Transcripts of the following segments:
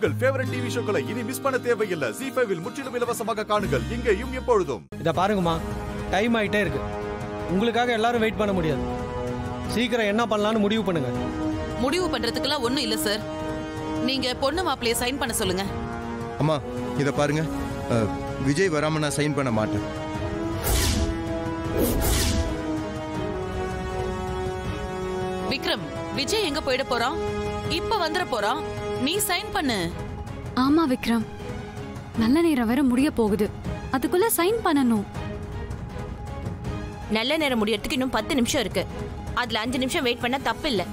உங்கள் favourite TV ஷோக்களை இனி miss பண்ண தேவையில்லை ஜி ஃபைவில் முற்றிலும் இலவசமாக காணுங்கள் இங்கேயும் எப்பொழுதும் இதை பாருங்கம்மா டைம் ஆயிட்டே இருக்கு உங்களுக்காக எல்லாரும் வெயிட் பண்ண முடியாது சீக்கிரம் என்ன பண்ணலாம்னு முடிவு பண்ணுங்க முடிவு பண்றதுக்கெல்லாம் ஒண்ணும் இல்ல சார் நீங்க பொண்ணு மாப்பிளைய சைன் பண்ண சொல்லுங்க அம்மா இதை பாருங்க அஹ், விஜய் வராம நான் சைன் பண்ண மாட்டேன் விக்ரம் விஜய் எங்க போயிட போறான் இப்ப வந்துட போறான் நீ சைன் பண்ணு ஆமா விக்ரம் நல்ல நேரம் வேற முடிய போகுது அதுக்குள்ள சைன் பண்ணணும் நல்ல நேரம் முடியறதுக்கு இன்னும் பத்து நிமிஷம் இருக்கு அதுல அஞ்சு நிமிஷம் வெயிட் பண்ணா தப்பு இல்ல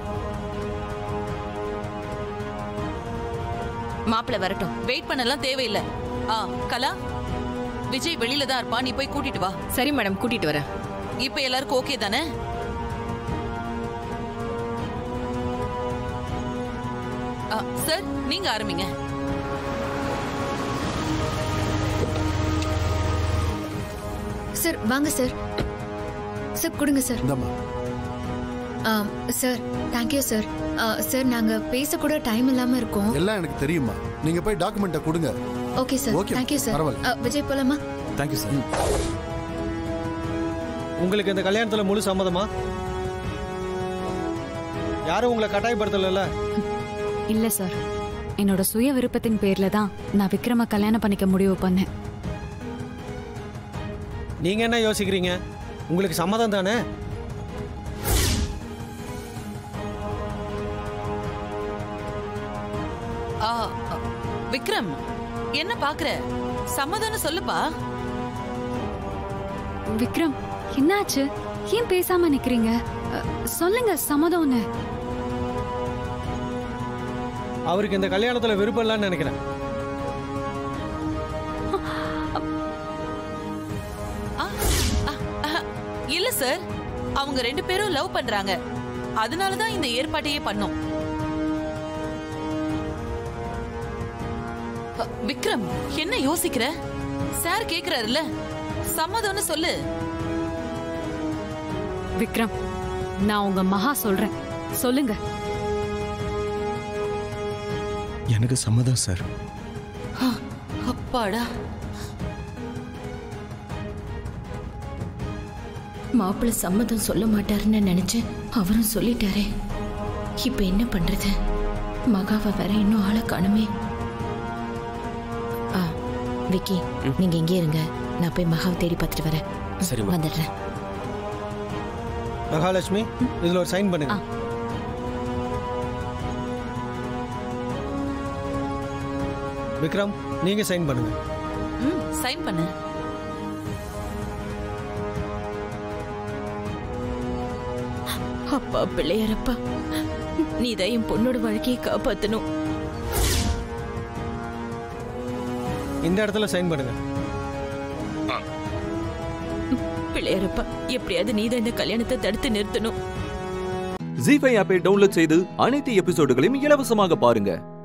மாப்பிள்ள வரட்டும் வெயிட் பண்ணலாம் தேவையில்லை ஆ கலா விஜய் வெளியில தான் இருப்பான் நீ போய் கூட்டிட்டு வா சரி மேடம் கூட்டிட்டு வரேன் இப்ப எல்லாருக்கும் ஓகே தானே ஆ, சார் நீங்க ஆரம்பிங்க சார் வாங்க சார் சார் கொடுங்க சார் இந்தாம்மா ஆம், சார் தேங்க்யூ சார் ஆ, சார் நாங்க பேச கூட டைம் இல்லாம இருக்கோம் எல்லாம் எனக்கு தெரியுமா நீங்க போய் டாக்குமெண்ட்டை கொடுங்க okay sir Okay, thank you sir பரவாயில்ல. ஆ, விஜய் போலாமா தேங்க்யூ சார் உங்களுக்கு இந்த கல்யாணத்துல முழு சம்மதமா யாரும் உங்களை கட்டாயப்படுத்தல இல்ல சார் என்னோட சுய விருப்பத்தின் பேர்ல தான் நான் விக்ரம கல்யாணம் பண்ணிக்க முடிவு பண்ணேன் நீங்க என்ன யோசிக்கிறீங்க உங்களுக்கு சம்மதம் தானே ஆ, ஆ, விக்ரம் என்ன பாக்குற சம்மதம்னு சொல்லுப்பா விக்ரம் என்னாச்சு ஏன் பேசாம நிக்கிறீங்க அ, சொல்லுங்க சம்மதம்னு அவருக்கு இந்த கல்யாணத்துல விருப்பம் இல்லைன்னு நினைக்கிறேன் ஆ, ஆ, ஆ, இல்ல சார் அவங்க ரெண்டு பேரும் லவ் பண்றாங்க அதனாலதான் இந்த ஏற்பாட்டையே பண்ணோம் அ, விக்ரம் என்ன யோசிக்கிற சார் கேக்குறாருல்ல சம்மதம்னு சொல்லு விக்ரம் நான் உங்க மகா சொல்றேன் சொல்லுங்க எனக்கு சம்மதம் சார் ஆ, அப்பாடா மாப்பிள்ள சம்மதம் சொல்ல மாட்டாருன்னு நினைச்சேன் அவரும் சொல்லிட்டாரே இப்ப என்ன பண்றது மகாவை வேற இன்னும் ஆளை காணுமே ஆ விக்கி நீங்க இங்கே இருங்க நான் போய் மகாவை தேடி பார்த்துட்டு வரேன் சரிம்மா. வந்துடுறேன் மகாலட்சுமி இதுல ஒரு சைன் பண்ணுங்க விக்ரம் நீங்க சைன் பண்ணுங்க ம் சைன் பண்ணு அப்பா பிள்ளையாரப்பா நீ தான் என் பொண்ணோட வாழ்க்கையை காப்பாத்தணும் இந்த இடத்துல சைன் பண்ணுங்க பிள்ளையாரப்பா எப்படியாவது நீ தான் இந்த கல்யாணத்தை தடுத்து நிறுத்தணும் ஜி ஃபைவ் ஆப்பை டவுன்லோட் செய்து அனைத்து எபிசோடுகளையும் இலவசமாக பாருங்க